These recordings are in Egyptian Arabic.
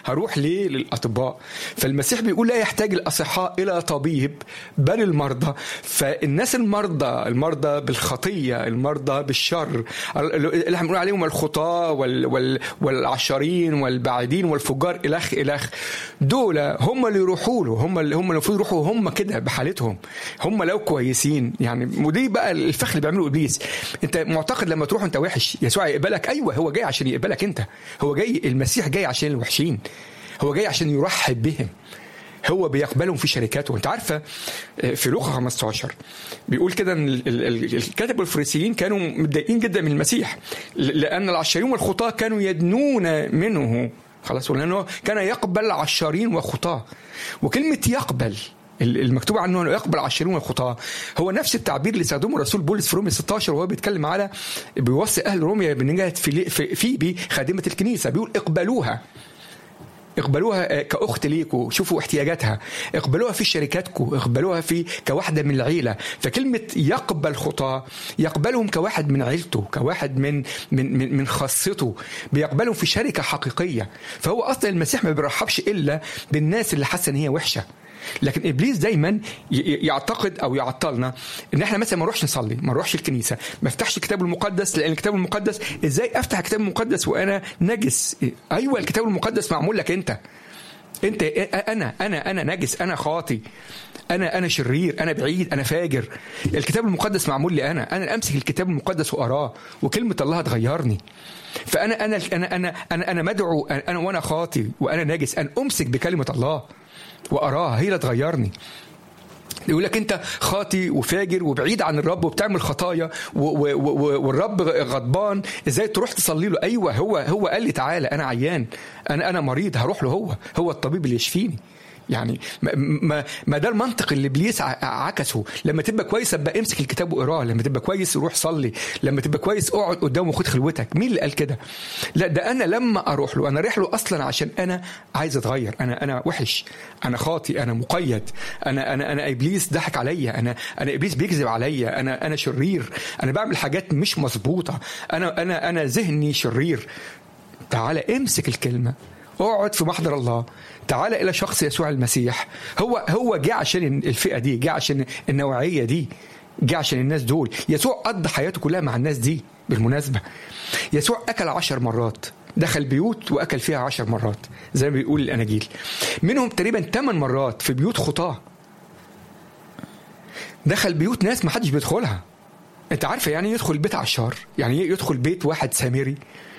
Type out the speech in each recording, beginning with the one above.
هروح ليه للاطباء فالمسيح بيقول لا يحتاج الاصحاء الى طبيب بل المرضى فالناس المرضى المرضى بالخطيه المرضى بالشر اللي احنا بنقول عليهم الخطاه وال وال والعشارين والبعيدين والفجار الخ الخ دول هم اللي يروحوا له هم اللي هم المفروض يروحوا هم كده بحالتهم هم لو كويسين يعني ودي بقى الفخ اللي بيعمله ابليس انت معتقد لما تروح انت وحش يسوع يقبلك ايوه هو جاي عشان يقبلك انت هو جاي المسيح جاي عشان الوحشين هو جاي عشان يرحب بهم هو بيقبلهم في شركاته انت عارفه في لوقا 15 بيقول كده ان الكتب الفريسيين كانوا متضايقين جدا من المسيح لان العشارين والخطاه كانوا يدنون منه خلاص لانه كان يقبل عشارين وخطاه وكلمه يقبل المكتوب عنه انه يقبل عشرين الخطاه هو نفس التعبير اللي استخدمه الرسول بولس في رومية 16 وهو بيتكلم على بيوصي اهل روميا بنجاة في فيبي خادمه الكنيسه بيقول اقبلوها اقبلوها كاخت ليكوا شوفوا احتياجاتها اقبلوها في شركاتكم اقبلوها في كواحده من العيله فكلمه يقبل خطاه يقبلهم كواحد من عيلته كواحد من من من, من خاصته بيقبلهم في شركه حقيقيه فهو اصلا المسيح ما بيرحبش الا بالناس اللي حاسه ان هي وحشه لكن ابليس دايما يعتقد او يعطلنا ان احنا مثلا ما نروحش نصلي ما نروحش الكنيسه ما افتحش الكتاب المقدس لان الكتاب المقدس ازاي افتح الكتاب المقدس وانا نجس ايوه الكتاب المقدس معمول لك انت انت انا انا انا نجس انا خاطي انا انا شرير انا بعيد انا فاجر الكتاب المقدس معمول لي انا انا امسك الكتاب المقدس واراه وكلمه الله تغيرني فانا انا انا انا انا, أنا مدعو انا وانا خاطي وانا نجس ان امسك بكلمه الله واراها هي اللي تغيرني يقول لك انت خاطي وفاجر وبعيد عن الرب وبتعمل خطايا والرب غضبان ازاي تروح تصلي له ايوه هو هو قال لي تعالى انا عيان انا انا مريض هروح له هو هو الطبيب اللي يشفيني يعني ما ما ده المنطق اللي ابليس عكسه لما تبقى كويس ابقى امسك الكتاب واقراه لما تبقى كويس روح صلي لما تبقى كويس اقعد قدامه وخد خلوتك مين اللي قال كده لا ده انا لما اروح له انا رايح له اصلا عشان انا عايز اتغير انا انا وحش انا خاطي انا مقيد انا انا انا ابليس ضحك عليا انا انا ابليس بيكذب عليا انا انا شرير انا بعمل حاجات مش مظبوطه انا انا انا ذهني شرير تعالى امسك الكلمه اقعد في محضر الله تعال الى شخص يسوع المسيح هو هو جه عشان الفئه دي جه عشان النوعيه دي جه عشان الناس دول يسوع قضى حياته كلها مع الناس دي بالمناسبه يسوع اكل عشر مرات دخل بيوت واكل فيها عشر مرات زي ما بيقول الاناجيل منهم تقريبا ثمان مرات في بيوت خطاه دخل بيوت ناس ما حدش بيدخلها انت عارفه يعني يدخل بيت عشار يعني يدخل بيت واحد سامري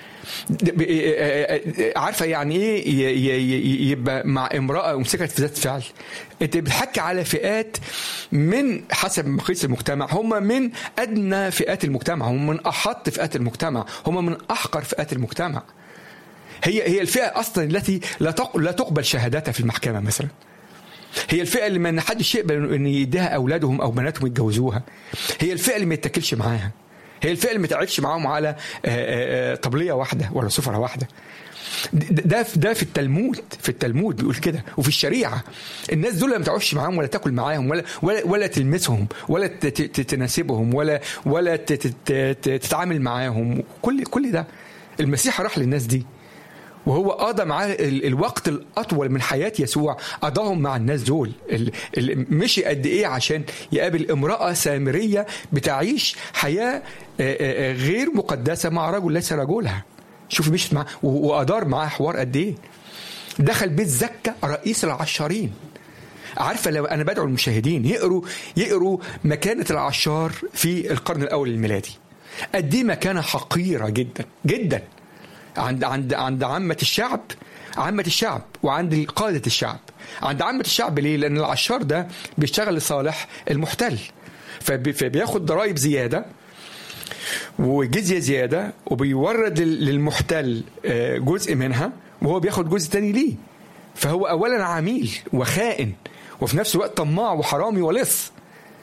عارفه يعني ايه يبقى مع امراه ومسكت في ذات فعل انت بتحكي على فئات من حسب مقياس المجتمع هم من ادنى فئات المجتمع هم من احط فئات المجتمع هم من احقر فئات المجتمع هي هي الفئه اصلا التي لا لا تقبل شهادتها في المحكمه مثلا هي الفئه اللي ما حدش يقبل ان يديها اولادهم او بناتهم يتجوزوها هي الفئه اللي ما يتاكلش معاها هي الفئه اللي ما تعبش معاهم على طبليه واحده ولا سفره واحده ده ده في التلمود في التلمود بيقول كده وفي الشريعه الناس دول ما تعيش معاهم ولا تاكل معاهم ولا ولا ولا تلمسهم ولا تناسبهم ولا ولا تتعامل معاهم كل كل ده المسيح راح للناس دي وهو قضى معاه الوقت الاطول من حياه يسوع قضاهم مع الناس دول مشي قد ايه عشان يقابل امراه سامريه بتعيش حياه غير مقدسه مع رجل ليس رجلها شوف مشيت معاه وادار معاه حوار قد ايه دخل بيت زكا رئيس العشارين عارفه لو انا بدعو المشاهدين يقروا يقروا مكانه العشار في القرن الاول الميلادي قد ايه مكانه حقيره جدا جدا عند عند عند عامة الشعب عامة الشعب وعند قادة الشعب عند عامة الشعب ليه؟ لأن العشار ده بيشتغل لصالح المحتل فبياخد ضرائب زيادة وجزية زيادة وبيورد للمحتل جزء منها وهو بياخد جزء تاني ليه فهو أولا عميل وخائن وفي نفس الوقت طماع وحرامي ولص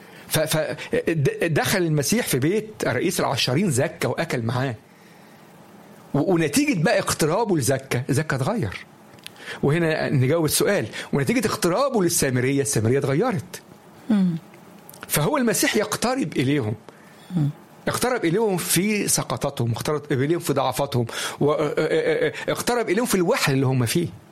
فدخل المسيح في بيت رئيس العشارين زكى وأكل معاه ونتيجة بقى اقترابه لزكا زكا اتغير وهنا نجاوب السؤال ونتيجة اقترابه للسامرية السامرية اتغيرت فهو المسيح يقترب إليهم اقترب إليهم في سقطاتهم اقترب إليهم في ضعفاتهم واقترب إليهم في الوحل اللي هم فيه